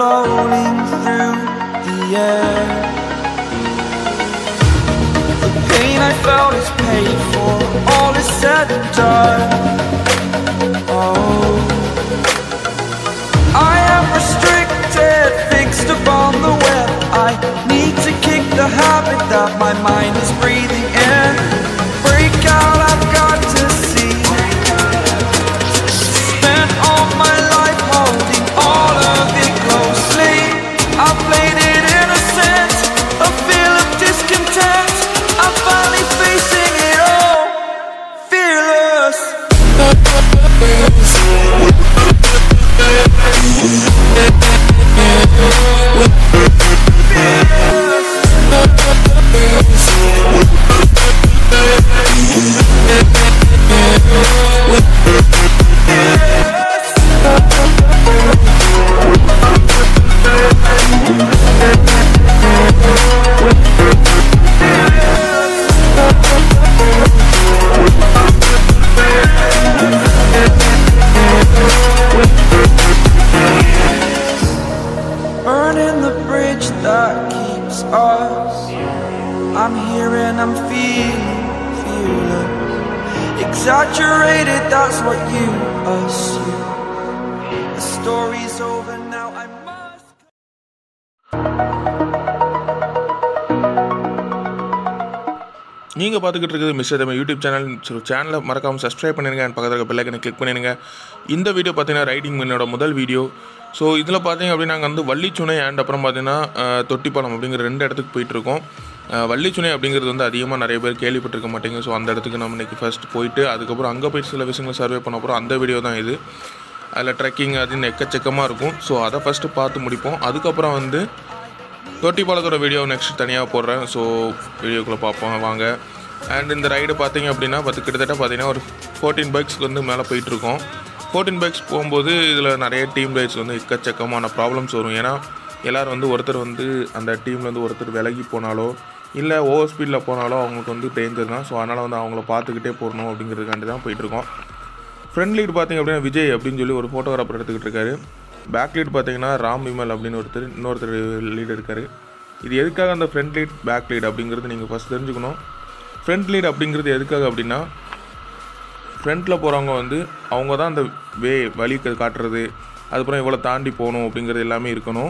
rolling through the air. The pain I felt is paid for, all is said and done. Oh, I am restricted, fixed upon the web. I need to kick the habit that my mind is breathing in. Break out, I've got to see. Spent all my life holding all of it closely. I played it innocent, a feel of discontent. I'm finally facing it all, fearless. burning the bridge that keeps us. I'm here and I'm feeling fearless. Exaggerated, that's what you assume. The story's over now, I must. நீங்கள் பார்த்துக்கிட்டு இருக்குது mister Tamil YouTube channel so சேனலை மறக்காமல் subscribe பண்ணிடுங்க and பக்கத்தில் இருக்க பெல்லைக்கனை click பண்ணிடுங்க இந்த வீடியோ பார்த்தீங்கன்னா ரைடிங் என்னோட முதல் வீடியோ ஸோ இதில் பார்த்தீங்க அப்படின்னா நாங்கள் வந்து வள்ளிச்சுனை அண்ட் அப்புறம் பார்த்தீங்கன்னா அஹ், தொட்டிப்பாலம் அப்படிங்கிற ரெண்டு இடத்துக்கு போயிட்டுருக்கோம் அஹ், வள்ளிச்சுனை அப்படிங்கிறது வந்து அதிகமாக நிறைய பேர் கேள்விப்பட்டிருக்க மாட்டீங்க ஸோ அந்த இடத்துக்கு நம்ம இன்றைக்கி ஃபஸ்ட் போயிட்டு அதுக்கப்புறம் அங்கே போயிட்டு சில விஷயங்களை சர்வே பண்ண அப்புறம் அந்த வீடியோ தான் இது அதில் ட்ரெக்கிங் அதுன்னு எக்கச்சக்கமாக இருக்கும் ஸோ அதை ஃபஸ்ட்டு பார்த்து முடிப்போம் அதுக்கப்புறம் வந்து தொட்டிப்பாலத்தோட வீடியோ நெக்ஸ்ட் தனியாக போடுறேன் ஸோ வீடியோக்குள்ளே பார்ப்போம் வாங்க அண்ட் இந்த ரைடு பார்த்தீங்க அப்படின்னா பத்து கிட்டத்தட்ட பார்த்தீங்கன்னா ஒரு ஃபோர்டீன் பைக்ஸ்க்கு வந்து மேலே போயிட்டுருக்கோம் ஃபோர்டீன் பைக்ஸ் போகும்போது இதில் நிறைய டீம் ரைட்ஸ் வந்து எக்கச்சக்கமான ப்ராப்ளம்ஸ் வரும் ஏன்னா எல்லோரும் வந்து ஒருத்தர் வந்து அந்த டீம்லேருந்து ஒருத்தர் விலகி போனாலோ இல்லை ஓவர் ஸ்பீடில் போனாலோ அவங்களுக்கு வந்து டேஞ்சர் தான் ஸோ அதனால் வந்து அவங்கள பார்த்துக்கிட்டே போடணும் அப்படிங்கிறதுக்காண்டி தான் போயிட்டுருக்கோம் ஃப்ரண்ட் லீட் பார்த்தீங்க அப்படின்னா விஜய் அப்படின்னு சொல்லி ஒரு ஃபோட்டோகிராஃபர் எடுத்துக்கிட்டு இருக்காரு பேக் லீட் பார்த்தீங்கன்னா ராம் விமல் அப்படின்னு ஒருத்தர் இன்னொருத்தர் லீட் இருக்காரு இது எதுக்காக அந்த ஃப்ரண்ட் லீட் பேக் லீட் அப்படிங்கிறது நீங்கள் ஃபஸ்ட் தெரிஞ்சுக்கணும் ஃப்ரண்ட் லீட் அப்படிங்கிறது எதுக்காக அப்படின்னா ஃப்ரண்ட்டில் போகிறவங்க வந்து அவங்க தான் அந்த வே வழி க- காட்டுறது அதுக்கப்புறம் இவ்வளோ தாண்டி போகணும் அப்படிங்கிறது எல்லாமே இருக்கணும்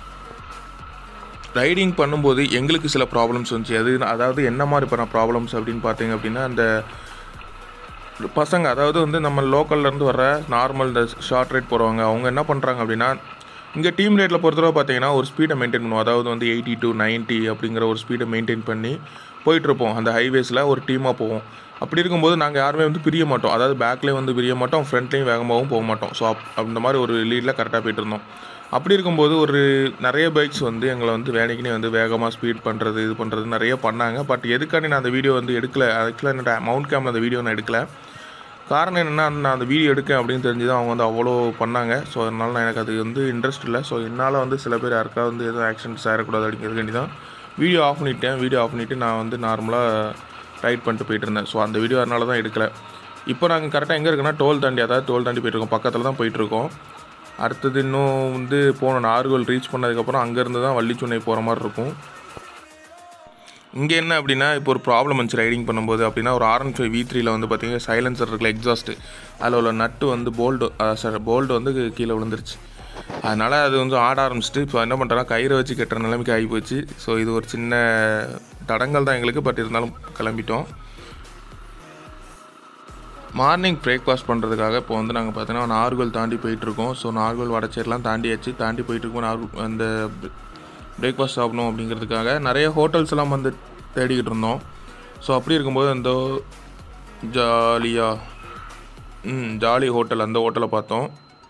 ரைடிங் பண்ணும்போது எங்களுக்கு சில ப்ராப்ளம்ஸ் வந்துச்சு அது அதாவது என்ன மாதிரி பண்ண ப்ராப்ளம்ஸ் அப்படின்னு பார்த்தீங்க அப்படின்னா அந்த பசங்க அதாவது வந்து நம்ம லோக்கல்ல இருந்து வர நார்மல் இந்த ஷார்ட் ரைட் போகிறவங்க அவங்க என்ன பண்ணுறாங்க அப்படின்னா இங்கே டீம் ரேட்டில் பொறுத்தவரை பார்த்தீங்கன்னா ஒரு ஸ்பீடை மெயின்டைன் பண்ணுவோம் அதாவது வந்து எயிட்டி டு 90 அப்படிங்கிற ஒரு ஸ்பீடை மெயின்டைன் பண்ணி போயிட்டுருப்போம் அந்த ஹைவேஸில் ஒரு டீமாக போவோம் அப்படி இருக்கும்போது நாங்கள் யாருமே வந்து பிரிய மாட்டோம் அதாவது பேக்லேயும் வந்து பிரிய மாட்டோம் ஃப்ரண்ட்லேயும் வேகமாகவும் போக மாட்டோம் ஸோ அப் அந்த மாதிரி ஒரு லீடில் கரெக்டாக போயிட்டு இருந்தோம் அப்படி இருக்கும்போது ஒரு நிறைய பைக்ஸ் வந்து எங்களை வந்து வேலைக்குனே வந்து வேகமாக ஸ்பீட் பண்ணுறது இது பண்ணுறது நிறைய பண்ணாங்க பட் எதுக்காண்டி நான் அந்த வீடியோ வந்து எடுக்கல ஆக்சுவலாக என்னோட மவுண்ட் கேமில் அந்த வீடியோ நான் எடுக்கல காரணம் என்னென்னா நான் அந்த வீடியோ எடுக்கேன் அப்படின்னு தெரிஞ்சு தான் அவங்க வந்து அவ்வளோ பண்ணாங்க ஸோ அதனால நான் எனக்கு அது வந்து இன்ட்ரெஸ்ட் இல்லை ஸோ என்னால் வந்து சில பேர் யாருக்கா வந்து எதுவும் ஆக்ஷன்ஸ் ஆகக்கூடாது அப்படிங்கிறதுக்காண்டி தான் வீடியோ ஆஃப் பண்ணிட்டேன் வீடியோ ஆஃப் பண்ணிவிட்டு நான் வந்து நார்மலாக ரைட் பண்ணிட்டு போயிட்டு இருந்தேன் ஸோ அந்த வீடியோ அதனால தான் எடுக்கல இப்போ நாங்கள் கரெக்டாக எங்கே இருக்குன்னா டோல் தாண்டி அதாவது டோல் தாண்டி போயிட்டுருக்கோம் பக்கத்தில் தான் போயிட்டுருக்கோம் அடுத்தது இன்னும் வந்து போகணும் நார்கோல் ரீச் பண்ணதுக்கப்புறம் அங்கேருந்து தான் வள்ளிச்சுனை போகிற மாதிரி இருக்கும் இங்கே என்ன அப்படின்னா இப்போ ஒரு ப்ராப்ளம் வந்துச்சு ரைடிங் பண்ணும்போது அப்படின்னா ஒரு ஆர் ஃபைவ் வி த்ரீல வந்து பார்த்தீங்கன்னா சைலன்சர் இருக்குல்ல எக்ஸாஸ்ட்டு அதில் உள்ள நட்டு வந்து போல்டு சார் போல்டு வந்து கீழே விழுந்துருச்சு அதனால் அது வந்து ஆட ஆரம்பிச்சிட்டு இப்போ என்ன பண்ணுறேன்னா கயிறை வச்சு கட்டுற நிலைமைக்கு ஆகி போச்சு ஸோ இது ஒரு சின்ன தடங்கள் தான் எங்களுக்கு பட் இருந்தாலும் கிளம்பிட்டோம் மார்னிங் பிரேக்ஃபாஸ்ட் பண்ணுறதுக்காக இப்போ வந்து நாங்கள் பார்த்தீங்கன்னா நார்கோல் தாண்டி போயிட்டுருக்கோம் ஸோ நார்கோல் வடச்சேரிலாம் தாண்டியாச்சு தாண்டி போயிட்டு இருக்கோம் நார்கோல் அந்த பிரேக்ஃபாஸ்ட் சாப்பிடணும் அப்படிங்கிறதுக்காக நிறைய ஹோட்டல்ஸ் எல்லாம் வந்து தேடிக்கிட்டு இருந்தோம் ஸோ அப்படி இருக்கும்போது அந்த ஜாலியா ம் ஜாலி ஹோட்டல் அந்த ஹோட்டலை பார்த்தோம்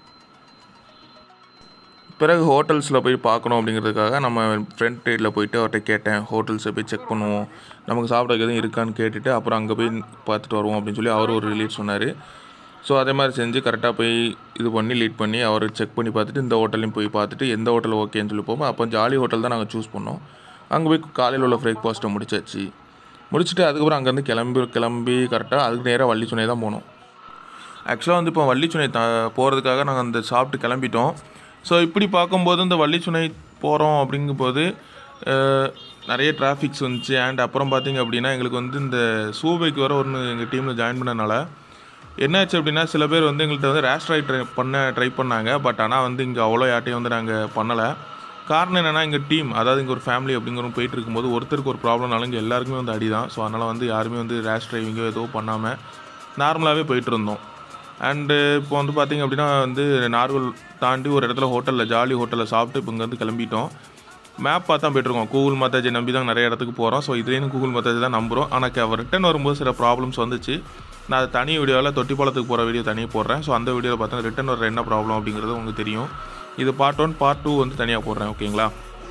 பிறகு ஹோட்டல்ஸில் போய் பார்க்கணும் அப்படிங்கிறதுக்காக நம்ம ஃப்ரண்ட் சைடில் போயிட்டு அவர்கிட்ட கேட்டேன் ஹோட்டல்ஸை போய் செக் பண்ணுவோம் நமக்கு சாப்பிட்றதுக்கு எதுவும் இருக்கான்னு கேட்டுட்டு அப்புறம் அங்கே போய் பார்த்துட்டு வருவோம் அப்படின்னு சொல்லி அவர் ஒரு லீட் சொன்னார் ஸோ அதே மாதிரி செஞ்சு கரெக்டாக போய் இது பண்ணி லீட் பண்ணி அவர் செக் பண்ணி பார்த்துட்டு இந்த ஹோட்டலையும் போய் பார்த்துட்டு எந்த ஹோட்டல் ஓகேன்னு சொல்லி போவோம் அப்போ ஜாலி ஹோட்டல் தான் நாங்கள் சூஸ் பண்ணோம் அங்கே போய் காலையில் உள்ள பிரேக்ஃபாஸ்ட்டை முடிச்சாச்சு முடிச்சுட்டு அதுக்கப்புறம் அங்கேருந்து கிளம்பி கிளம்பி கரெக்டாக அதுக்கு நேராக வள்ளி சுனை தான் போனோம் ஆக்சுவலாக வந்து இப்போ வள்ளிச்சுனை த போகிறதுக்காக நாங்கள் அந்த சாப்பிட்டு கிளம்பிட்டோம் ஸோ இப்படி பார்க்கும்போது இந்த வள்ளிச்சுனை போகிறோம் அப்படிங்கும்போது அஹ், நிறைய டிராஃபிக்ஸ் வந்துச்சு அண்ட் அப்புறம் பார்த்தீங்க அப்படின்னா எங்களுக்கு வந்து இந்த சூபைக்கு வர ஒன்று எங்கள் டீமில் ஜாயின் பண்ணனால என்னாச்சு அப்படின்னா சில பேர் வந்து எங்கள்கிட்ட வந்து ரேஷ் ட்ரை ட்ரை பண்ண ட்ரை பண்ணாங்க பட் ஆனால் வந்து இங்கே அவ்வளோ யார்ட்டையும் வந்து நாங்கள் பண்ணலை காரணம் என்னென்னா எங்கள் டீம் அதாவது இங்கே ஒரு ஃபேமிலி அப்படிங்கிற போயிட்டு இருக்கும்போது ஒருத்தருக்கு ஒரு ப்ராப்ளம்னாலும் இங்கே எல்லாருக்குமே வந்து அடி தான் ஸோ அதனால் வந்து யாருமே வந்து ரேஷ் டிரைவிங்கோ எதுவும் பண்ணாமல் நார்மலாகவே போயிட்டு இருந்தோம் அண்டு இப்போ வந்து பார்த்திங்க அப்படின்னா வந்து நார்வல் தாண்டி ஒரு இடத்துல ஹோட்டலில் ஜாலி ஹோட்டலில் சாப்பிட்டு இப்போ இங்கேருந்து கிளம்பிட்டோம் மேப் பார்த்தா போயிட்டுருக்கோம் கூகுள் மத்தாஜி நம்பி தான் நிறைய இடத்துக்கு போகிறோம் ஸோ இதுலேயும் கூகுள் மத்தாஜி தான் நம்புகிறோம் ஆனால் ரிட்டன் வரும்போது சில ப்ராப்ளம்ஸ் வந்துச்சு நான் அது தனி வீடியோவில் தொட்டிப்பாலத்துக்கு போகிற வீடியோ தனியாக போடுறேன் ஸோ அந்த வீடியோவில் பார்த்தா ரிட்டன் வர என்ன ப்ராப்ளம் அப்படிங்கிறது உங்களுக்கு தெரியும் இது பார்ட் ஒன் பார்ட் டூ வந்து தனியாக போடுறேன் ஓகேங்களா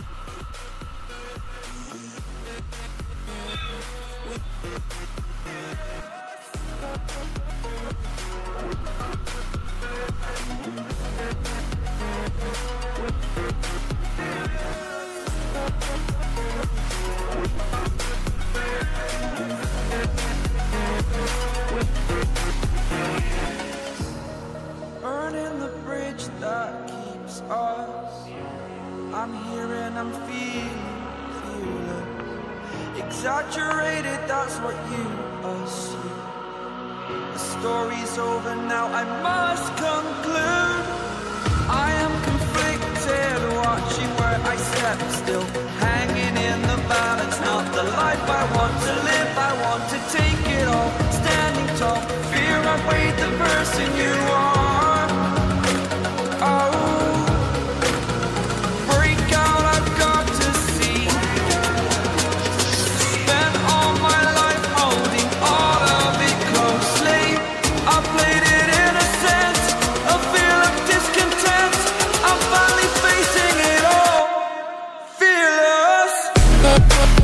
Burning the bridge that keeps us. I'm here and I'm feeling, feeling exaggerated. That's what you assume. The story's over now. I must conclude. I am conflicted, watching where I step still, hanging in the balance. Not the life I want to live. I want to take it all, standing tall. Fear I weighed the person you are. Oh, break out! I've got to see. Spent all my life holding all of it closely. I played it innocent, a feel of discontent. I'm finally facing it all, fearless.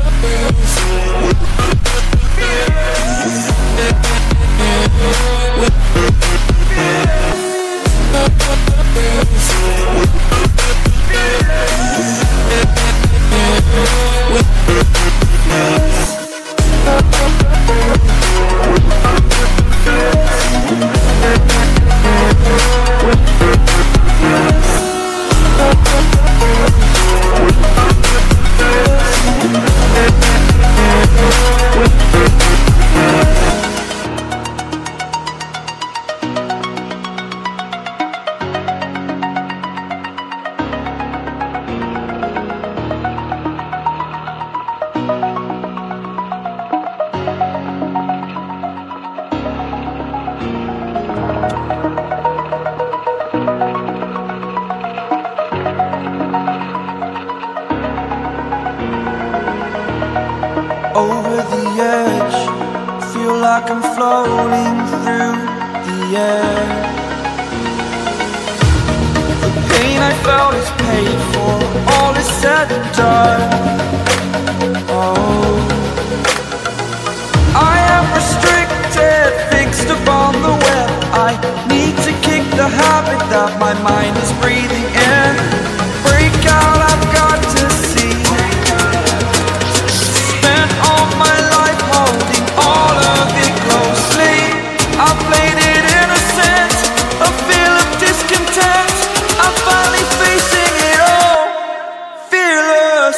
over the edge. Feel like I'm floating through the air. The pain I felt is paid for, all is said and done. Oh, I am restricted, fixed upon the web. I need to kick the habit that my mind is breathing in. Break out, I've got to see. Spent all my life holding all of it closely. I played it innocent, a feel of discontent. I'm finally facing it all, fearless.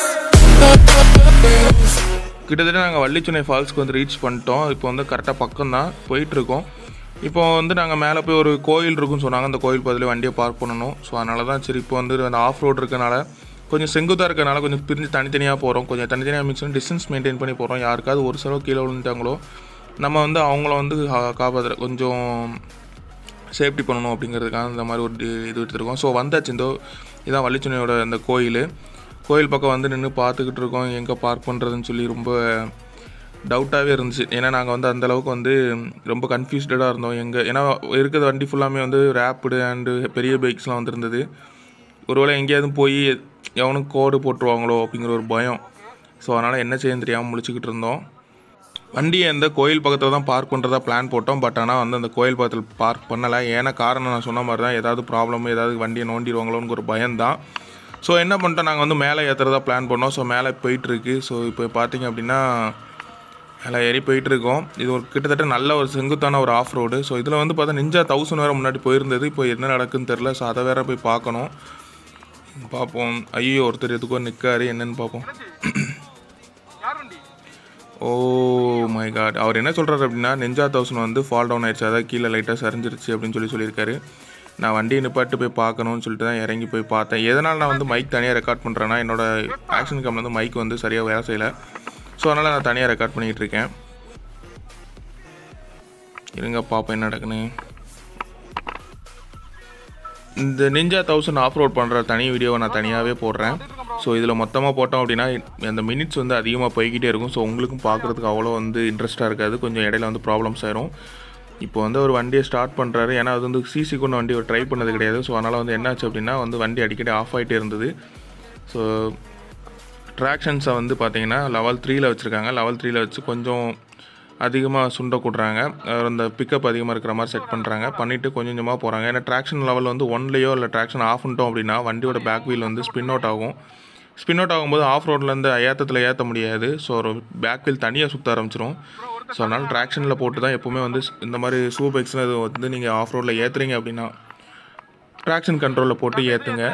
கிட்டத்தட்ட நாங்கள் வள்ளிச்சுனை ஃபால்ஸ்க்கு வந்து reach பண்ணிட்டோம் இப்போ வந்து கரெக்டாக பக்கம் தான் போயிட்டுருக்கோம் இப்போ வந்து நாங்கள் மேலே போய் ஒரு கோயில் இருக்குன்னு சொன்னாங்க அந்த கோயில் பதிலே வண்டியை பார்க் பண்ணணும் ஸோ அதனால தான் சரி இப்போ வந்து அந்த ஆஃப் ரோடு இருக்கனால கொஞ்சம் செங்குத்தாக இருக்கனால கொஞ்சம் பிரிஞ்சு தனித்தனியாக போகிறோம் கொஞ்சம் தனித்தனியாக மிக்ஸ் பண்ணி டிஸ்டன்ஸ் மெயின்டைன் பண்ணி போகிறோம் யாருக்காவது ஒரு செலவு கீழே விழுந்துட்டாங்களோ நம்ம வந்து அவங்கள வந்து கா- காப்பாத்துற கொஞ்சம் சேஃப்டி பண்ணணும் அப்படிங்கிறதுக்காக இந்த மாதிரி ஒரு டி- இது எடுத்துருக்கோம் ஸோ வந்தாச்சு இந்த இதான் வள்ளிச்சுனையோட அந்த கோயில் கோயில் பக்கம் வந்து நின்று பார்த்துக்கிட்டு இருக்கோம் எங்கே பார்க் பண்ணுறதுன்னு சொல்லி ரொம்ப டவுட்டாகவே இருந்துச்சு ஏன்னா நாங்கள் வந்து அந்த அளவுக்கு வந்து ரொம்ப கன்ஃபியூஸ்டாக இருந்தோம் எங்கே ஏன்னா இருக்கிற வண்டி ஃபுல்லாமே வந்து ரேப்பிடு அண்டு பெரிய பைக்ஸ்லாம் வந்துருந்தது ஒருவேளை எங்கேயாவது போய் எவனுக்கு கோடு போட்டுருவாங்களோ அப்படிங்கிற ஒரு பயம் ஸோ அதனால் என்ன செய்யன்னு தெரியாமல் முழிச்சுக்கிட்டு இருந்தோம் வண்டியை அந்த கோயில் பக்கத்தில் தான் பார்க் பண்ணுறதா பிளான் போட்டோம் பட் ஆனால் வந்து அந்த கோயில் பக்கத்தில் பார்க் பண்ணலை ஏன்னா காரணம் நான் சொன்ன மாதிரி தான் ஏதாவது ப்ராப்ளம் ஏதாவது வண்டியை நோண்டிடுவாங்களோன்னு ஒரு பயம்தான் ஸோ என்ன பண்ணிட்டோம் நாங்கள் வந்து மேலே ஏற்றுறதா பிளான் பண்ணோம் ஸோ மேலே போயிட்டுருக்கு ஸோ இப்போ பார்த்தீங்க அப்படின்னா மேலே ஏறி போயிட்டுருக்கோம் இது ஒரு கிட்டத்தட்ட நல்ல ஒரு செங்குத்தான ஒரு ஆஃப் ரோடு ஸோ இதில் வந்து பார்த்தா நிஞ்சா தௌசண்ட் வேறு முன்னாடி போயிருந்தது இப்போ என்ன நடக்குன்னு தெரில ஸோ அதை வேறு போய் பார்க்கணும் பார்ப்போம் ஐயோ ஒருத்தர் எதுக்கோ நிற்காரு என்னன்னு பார்ப்போம் ஓ மை காட் அவர் என்ன சொல்கிறாரு அப்படின்னா நெஞ்சா தௌசண்ட் வந்து ஃபால் டவுன் ஆயிடுச்சு அதாவது கீழே லைட்டாக சரிஞ்சிருச்சு அப்படின்னு சொல்லி சொல்லியிருக்காரு நான் வண்டியை நிப்பாட்டு போய் பார்க்கணும்னு சொல்லிட்டு தான் இறங்கி போய் பார்த்தேன் எதனால் நான் வந்து மைக் தனியாக ரெக்கார்ட் பண்ணுறேன்னா என்னோட ஆக்ஷன் கேமில் வந்து மைக் வந்து சரியாக வேலை செய்யலை ஸோ அதனால் நான் தனியாக ரெக்கார்ட் பண்ணிக்கிட்டு இருக்கேன் இருங்க பார்ப்போம் என்ன நடக்குன்னு இந்த நிஞ்சா தௌசண்ட் ஆஃப் ரோட் பண்ணுற தனி வீடியோவை நான் தனியாகவே போடுறேன் ஸோ இதில் மொத்தமாக போட்டோம் அப்படின்னா அந்த மினிட்ஸ் வந்து அதிகமாக போய்கிட்டே இருக்கும் ஸோ உங்களுக்கும் பார்க்குறதுக்கு அவ்வளோ வந்து இன்ட்ரெஸ்ட்டாக இருக்காது கொஞ்சம் இடையில வந்து ப்ராப்ளம்ஸ் ஆயிரும் இப்போ வந்து ஒரு வண்டியை ஸ்டார்ட் பண்ணுறாரு ஏன்னா அது வந்து சிசி கொண்ட வண்டி ஒரு ட்ரை பண்ணது கிடையாது ஸோ அதனால் வந்து என்னாச்சு அப்படின்னா வந்து வண்டி அடிக்கடி ஆஃப் ஆகிட்டே இருந்தது ஸோ ட்ராக்ஷன்ஸை வந்து பார்த்தீங்கன்னா லெவல் த்ரீயில் வச்சுருக்காங்க லெவல் த்ரீயில் வச்சு கொஞ்சம் அதிகமாக சுண்ட கூட்டுறாங்க அஹ் அந்த பிக்கப் அதிகமாக இருக்கிற மாதிரி செட் பண்ணுறாங்க பண்ணிவிட்டு கொஞ்சம் கொஞ்சமாக போகிறாங்க ஏன்னா ட்ராக்ஷன் லெவல் வந்து ஒன்லேயோ இல்லை ட்ராக்ஷன் ஆஃப் பண்ணிட்டோம் அப்படின்னா வண்டியோட பேக் வீல் வந்து ஸ்பின் அவுட் ஆகும் ஸ்பின் அவுட் ஆகும்போது ஆஃப் ரோட்லேருந்து ஏற்றத்தில் ஏற்ற முடியாது ஸோ ஒரு பேக் வீல் தனியாக சுற்ற ஆரம்பிச்சிரும் ஸோ அதனால் ட்ராக்ஷனில் போட்டு தான் எப்போவுமே வந்து இந்த மாதிரி சூ பைக்ஸில் இது வந்து நீங்கள் ஆஃப் ரோட்டில் ஏற்றுறீங்க அப்படின்னா ட்ராக்ஷன் கண்ட்ரோலில் போட்டு ஏற்றுங்க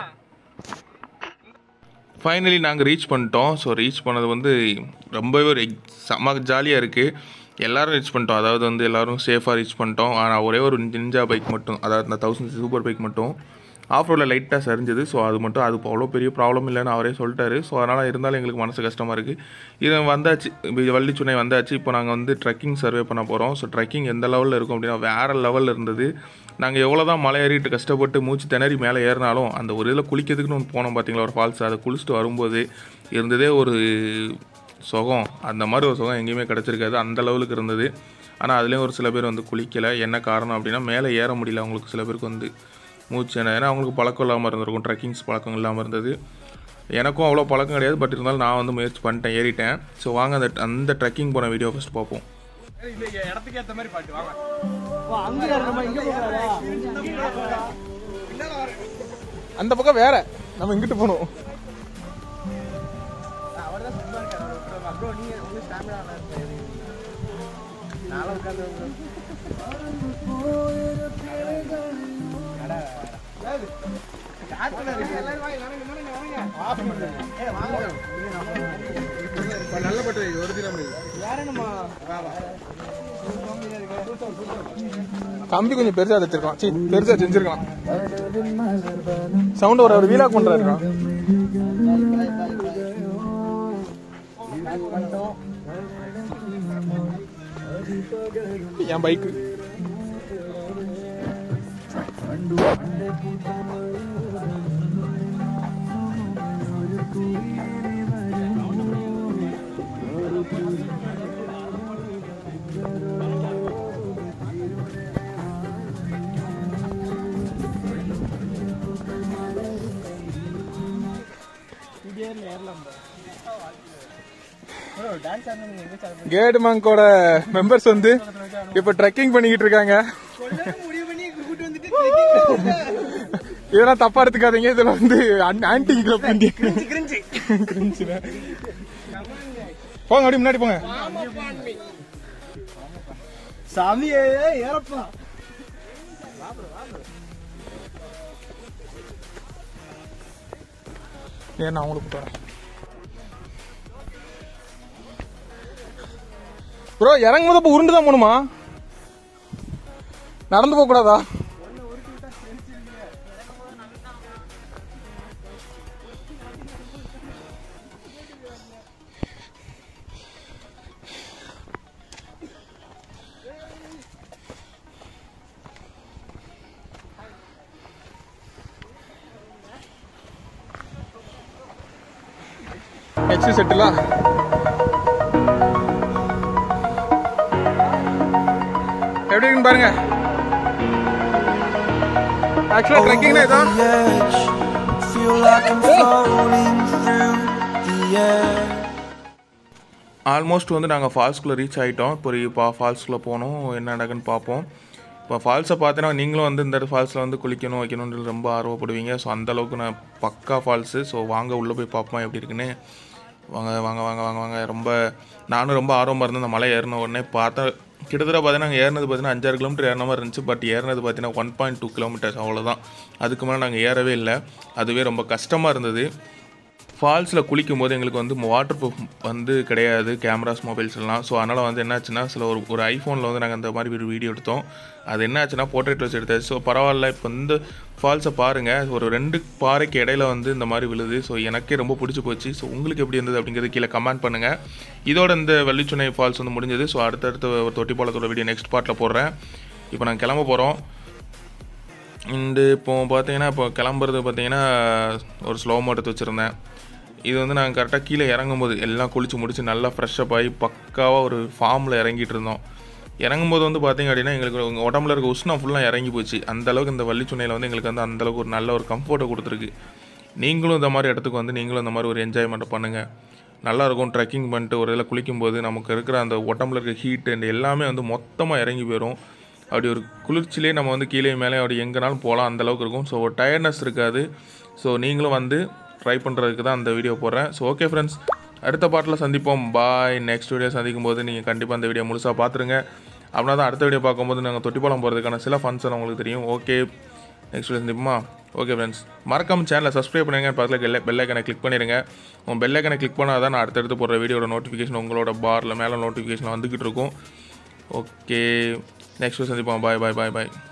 ஃபைனலி நாங்கள் ரீச் பண்ணிட்டோம் ஸோ ரீச் பண்ணது வந்து ரொம்பவே ஒரு ex- செம ஜாலியாக இருக்குது எல்லாரும் ரீச் பண்ணிட்டோம் அதாவது வந்து எல்லாரும் சேஃபாக ரீச் பண்ணிட்டோம் ஆனால் ஒரே ஒரு நிஞ்சா பைக் மட்டும் அதாவது இந்த தௌசண்ட் சூப்பர் பைக் மட்டும் ஆஃப் ரோடில் லைட்டாக சரிஞ்சது ஸோ அது மட்டும் அது அவ்வளோ பெரிய ப்ராப்ளம் இல்லைன்னு அவரே சொல்லிட்டாரு ஸோ அதனால் இருந்தாலும் எங்களுக்கு மனசு கஷ்டமாக இருக்குது இது வந்தாச்சு இது வள்ளிச்சுனை வந்தாச்சு இப்போ நாங்கள் வந்து ட்ரெக்கிங் சர்வே பண்ண போகிறோம் ஸோ ட்ரெக்கிங் எந்த லெவலில் இருக்கும் அப்படின்னா வேறு லெவலில் இருந்தது நாங்கள் எவ்வளோ தான் மலை ஏறிட்டு கஷ்டப்பட்டு மூச்சு திணறி மேலே ஏறினாலும் அந்த ஒரு இதில் குளிக்கிறதுக்குன்னு ஒன்று போனோம் பார்த்தீங்களா ஒரு ஃபால்ஸ் அதை குளிச்சுட்டு வரும்போது இருந்ததே ஒரு சுகம் அந்த மாதிரி ஒரு சுகம் எங்கேயுமே கிடச்சிருக்காது அந்த லெவலுக்கு இருந்தது ஆனால் அதுலேயும் ஒரு சில பேர் வந்து குளிக்கலை என்ன காரணம் அப்படின்னா மேலே ஏற முடியல அவங்களுக்கு சில பேருக்கு வந்து மூச்சு என்ன ஏன்னா அவங்களுக்கு பழக்கம் இல்லாமல் இருந்திருக்கும் ட்ரெக்கிங்ஸ் பழக்கம் இல்லாமல் இருந்தது எனக்கும் அவ்வளோ பழக்கம் கிடையாது பட் இருந்தாலும் நான் வந்து முயற்சி பண்ணிட்டேன் ஏறிட்டேன் ஸோ வாங்க அந்த அந்த ட்ரெக்கிங் போன வீடியோ ஃபஸ்ட் பார்ப்போம் இடத்துக்கு ஏத்த மாதிரி பாட்டு வாங்க அந்த பக்கம் வேற நம்ம இங்கிட்டு போகணும் ப்ரோ நீங்க உங்க ஸ்டாமினா நாளை உட்காந்து நல்ல பட்டு ஒரு தினம் கம்பி கொஞ்சம் பெருசா வச்சிருக்கான் சீ பெருசா செஞ்சிருக்கான் சவுண்ட் ஒரு ஒரு வீலாக் பண்றாரு என் பைக்கு டான்ஸ் ஆடுறது நீங்க எங்க சார் கேட் மங்கோட மெம்பர்ஸ் வந்து இப்ப ட்ரெக்கிங் பண்ணிக்கிட்டு இருக்காங்க முடிவு பண்ணி கூட்டு வந்துட்டு இதெல்லாம் தப்பா எடுத்துக்காதீங்க இதுல வந்து ஆன்டி கிளப் கிரிஞ்சு போங்க அப்படி முன்னாடி போங்க சாமியே ஏறப்பா ஏன் நான் உங்களுக்கு போறேன் ப்ரோ இறங்கும் போது அப்ப உருண்டு தான் போகணுமா நடந்து போக கூடாதா நெக்ஸ்ட் செட்டிலா எப்படி இருக்குன்னு பாருங்க ஆக்சுவலா ட்ரெக்கிங்னா இதான் the edge. Feel like I'm floating through the air. Almost வந்து நாங்கள் ஃபால்ஸ்குள்ளே ரீச் ஆகிட்டோம் இப்போ இப்போ ஃபால்ஸ்குள்ளே போனோம் என்ன நடக்குன்னு பார்ப்போம் இப்போ ஃபால்ஸை பார்த்தீங்கன்னா நீங்களும் வந்து இந்த ஃபால்ஸில் வந்து குளிக்கணும் வைக்கணும்னு ரொம்ப ஆர்வப்படுவீங்க ஸோ அந்த அளவுக்கு நான் பக்கா ஃபால்ஸு ஸோ வாங்க உள்ளே போய் பார்ப்போம் எப்படி இருக்குன்னு வாங்க வாங்க வாங்க வாங்க வாங்க ரொம்ப நானும் ரொம்ப ஆர்வமாக இருந்தேன் இந்த மலை ஏறின உடனே பார்த்தா கிட்டத்தட்ட பார்த்தீங்கன்னா நாங்கள் ஏறினது பார்த்தீங்கன்னா அஞ்சாறு கிலோமீட்டர் ஏறின மாதிரி இருந்துச்சு பட் ஏறினது பார்த்தீங்கன்னா ஒன் பாயிண்ட் டூ கிலோமீட்டர்ஸ் அவ்வளோதான் அதுக்கு மேலே நாங்கள் ஏறவே இல்லை அதுவே ரொம்ப கஷ்டமாக இருந்தது ஃபால்ஸில் குளிக்கும் போது எங்களுக்கு வந்து வாட்டர் ப்ரூஃப் வந்து கிடையாது கேமராஸ் மொபைல்ஸ் எல்லாம் ஸோ அதனால் வந்து என்னாச்சுன்னா சில ஒரு ஒரு ஐஃபோனில் வந்து நாங்கள் அந்த மாதிரி ஒரு வீடியோ எடுத்தோம் அது என்ன ஆச்சுன்னா போர்ட்ரேட் வச்சு எடுத்தாச்சு ஸோ பரவாயில்ல இப்போ இந்த ஃபால்ஸை பாருங்கள் ஒரு ரெண்டு பாறைக்கு இடையில வந்து இந்த மாதிரி விழுது ஸோ எனக்கே ரொம்ப பிடிச்சி போச்சு ஸோ உங்களுக்கு எப்படி இருந்தது அப்படிங்கிறது கீழே கமெண்ட் பண்ணுங்கள் இதோட இந்த வெள்ளிச்சுனை ஃபால்ஸ் வந்து முடிஞ்சது ஸோ அடுத்தடுத்த ஒரு தொட்டி பாலத்தோட வீடியோ நெக்ஸ்ட் பார்ட்டில் போடுறேன் இப்போ நாங்கள் கிளம்ப போகிறோம் இந்த இப்போ பார்த்தீங்கன்னா இப்போ கிளம்புறது பார்த்தீங்கன்னா ஒரு ஸ்லோ மோட்டத்தை வச்சுருந்தேன் இது வந்து நாங்கள் கரெக்டாக கீழே இறங்கும்போது எல்லாம் குளிச்சு முடிச்சு நல்லா ஃப்ரெஷ்ஷப் ஆகி பக்காவாக ஒரு ஃபார்மில் இறங்கிட்டு இருந்தோம் இறங்கும்போது வந்து பார்த்தீங்க அப்படின்னா எங்களுக்கு உங்கள் உடம்புல இருக்க உஷ்ணம் ஃபுல்லாக இறங்கி போச்சு அந்த அளவுக்கு இந்த வள்ளிச்சுனையில் வந்து எங்களுக்கு வந்து அந்த அளவுக்கு ஒரு நல்ல ஒரு கம்ஃபர்ட்டை கொடுத்துருக்கு நீங்களும் இந்த மாதிரி இடத்துக்கு வந்து நீங்களும் இந்த மாதிரி ஒரு என்ஜாய்மெண்ட் பண்ணுங்கள் நல்லாயிருக்கும் ட்ரெக்கிங் பண்ணிட்டு ஒரு இதில் குளிக்கும்போது நமக்கு இருக்கிற அந்த உடம்புல இருக்க ஹீட் அண்ட் எல்லாமே வந்து மொத்தமாக இறங்கி போயிடும் அப்படி ஒரு குளிர்ச்சிலே நம்ம வந்து கீழே மேலே அப்படி எங்கேனாலும் போகலாம் அந்த அளவுக்கு இருக்கும் ஸோ ஒரு டயர்ட்னஸ் இருக்காது ஸோ நீங்களும் வந்து ட்ரை பண்ணுறதுக்கு தான் அந்த வீடியோ போடுறேன் ஸோ ஓகே ஃப்ரெண்ட்ஸ் அடுத்த பாட்டில் சந்திப்போம் பாய் நெக்ஸ்ட் வீடியோ சந்திக்கும் போது நீங்கள் கண்டிப்பாக அந்த வீடியோ முழுசாக பார்த்துருங்க அப்படின்னா தான் அடுத்த வீடியோ பார்க்கும்போது நாங்கள் தொட்டிப்பாலம் போகிறதுக்கான சில ஃபங்க்ஷன் உங்களுக்கு தெரியும் ஓகே நெக்ஸ்ட் வீடியோ சந்திப்போமா ஓகே ஃப்ரெண்ட்ஸ் மறக்காம சேனலை சப்ஸ்கிரைப் பண்ணுங்க பக்கத்தில் பெல்ல பெல் ஐக்கனை கிளிக் பண்ணிடுங்க உங்கள் பெல் ஐக்கனை கிளிக் பண்ணால் தான் நான் அடுத்தடுத்து போடுற வீடியோட நோட்டிஃபிகேஷன் உங்களோட பாரில் மேலே நோட்டிஃபிகேஷன் வந்துக்கிட்டு இருக்கும் ஓகே நெக்ஸ்ட் சந்திப்போம் பாய் பாய் பாய் பாய்